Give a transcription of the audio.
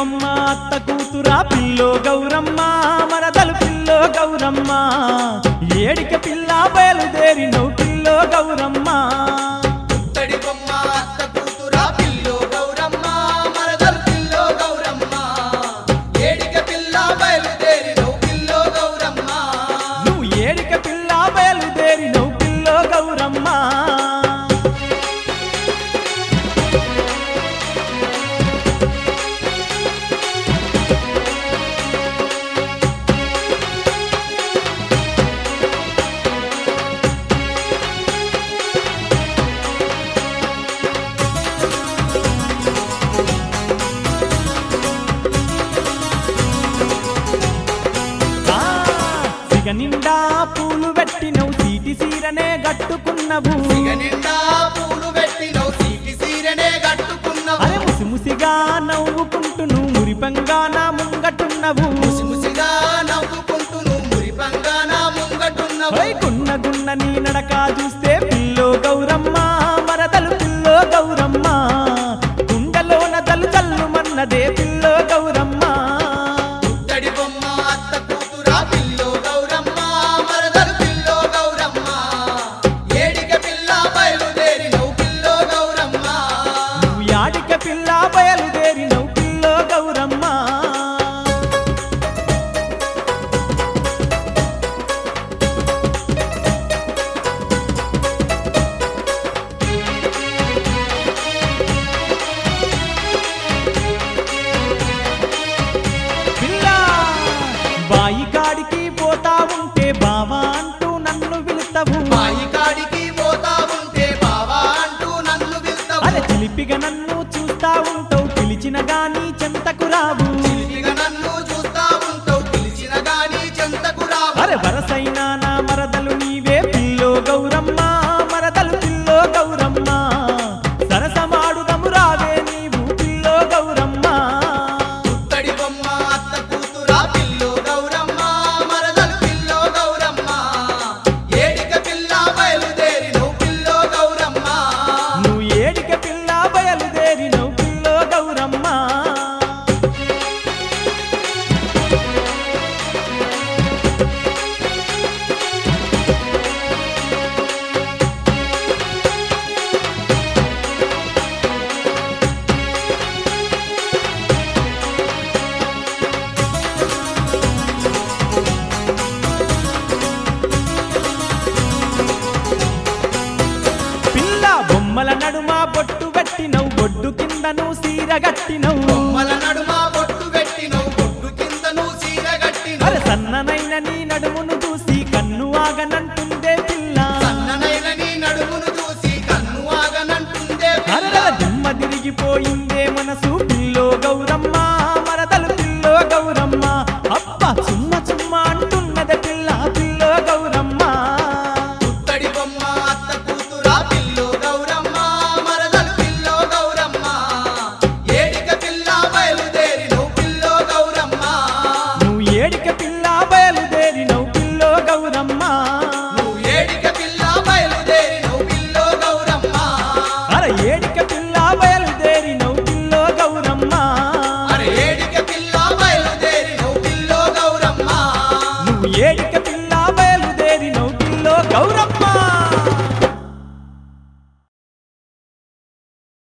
బొమ్మ అత్త కూతురా పిల్లో గౌరమ్మ మరదలు పిల్లో గౌరమ్మ ఏడిక పిల్ల బయలుదేరినవు పిల్లో గౌరమ్మ పుత్తడి బొమ్మ అత్త కూతురా పిల్లో గౌరమ్మ మరదలు పిల్లో గౌరమ్మ ఏడిక పిల్ల బయలుదేరినవు పిల్లో గౌరమ్మ నువ్వు ఏడిక పిల్ల బయలుదేరినవు పిల్లో గౌరమ్మ ఆ, సిగ నిండా పూలు పెట్టినవు సీటి సీరనే గట్టుకున్నవు ఇక నిండా పూలు పెట్టినవు సీటి సీరనే కట్టుకున్నవు అరే ముసి ముసిగా నవ్వుకుంటును మురిపంగా నా ముంగటున్నవు ముసిముసిగా నవ్వుకుంటూ నువ్వు మురిపంగా నా ముంగటున్నవు ఓయ్ గున్న గున్న నీ నడక చూస్తే పిల్లో గౌరమ్మ మరదలు పిల్లో గౌరమ్మ గుండెలోన జల్లు జల్లు మన్నదే పిల్లో గౌరమ్మ పుత్తడి బొమ్మ అత్త కూతురా పిల్లో గౌరమ్మ మరదలు పిల్లో గౌరమ్మ ఏడిక పిల్ల బయలుదేరినవు పిల్లో గౌరమ్మ నువ్వు యాడిక పిల్ల బయలుదేరినవు పిల్లో గౌరమ్మ పిల్ల బాయి కాడికి పోతా ఉంటే బావా అంటూ నన్ను పిలుస్తావు మాయి కాడికి పోతా ఉంటే బావా అంటూ నన్ను పిలుస్తావు అరే చిలిపిగా నన్ను చూస్తా ఉంటావు పిలిచిన గాని చెంతకు రావు చిలిపిగా నన్ను చూస్తా ఉంటావు పిలిచిన గాని చెంతకు రావు అరే వరసైన నా మరదలు నీవే పిల్లో గౌరమ్మ మరదలు పిల్లో గౌరమ్మ సరసమాడుదము రావే నీవు పిల్లో గౌరమ్మ పుత్తడి బొమ్మ అత్త కూతురా పిల్లో గౌరమ్మ మరదలు పిల్లో గౌరమ్మ ఏడిక పిల్ల బయలుదేరినవు పిల్లో గౌరమ్మ నువ్వు ఏడిక పిల్ల బయలుదేరినవు పిల్లో గౌరమ్మ పిల్ల బొమ్మల నడుమ బొట్టు పెట్టినవు బొడ్డు కిందను సీర గట్టినవు బొమ్మల నడుమ బొట్టు పెట్టినవు బొట్టు కింద నువ్వు చీర అరే కట్టినవు సన్ననైన నీ నడుమును చూసి కన్ను ఆగనంటుందే పిల్ల సన్ననైన నీ నడుమును చూసి కన్ను ఆగనంటుందే పిల్ల. అరల దిమ్మ తిరిగిపోయిందే మనసు పిల్లో గౌరమ్మ మరదలు పిల్లో గౌరమ్మ అబ్బ చుమ్మ చుమ్మ అంటున్నదే పిల్ల పిల్లో గౌరమ్మ పుత్తడి బొమ్మ అత్త కూతురా పిల్లో గౌరమ్మ మరదలు పిల్లో గౌరమ్మ ఏడిక పిల్ల బయలుదేరినవు పిల్లో గౌరమ్మ నువ్వు ఏడిక పిల్ల బయలుదేరినవు పిల్లో గౌరమ్మ నువ్వు ఏడిక పిల్ల బయలుదేరినవు పిల్లో గౌరమ్మ అర ఏడిక పిల్ల బయలుదేరినవు పిల్లో గౌరమ్మ అరే ఏడిక పిల్ల బయలుదేరినవు పిల్లో గౌరమ్మ నువ్వు ఏడిక పిల్ల బయలుదేరినవు పిల్లో గౌరమ్మ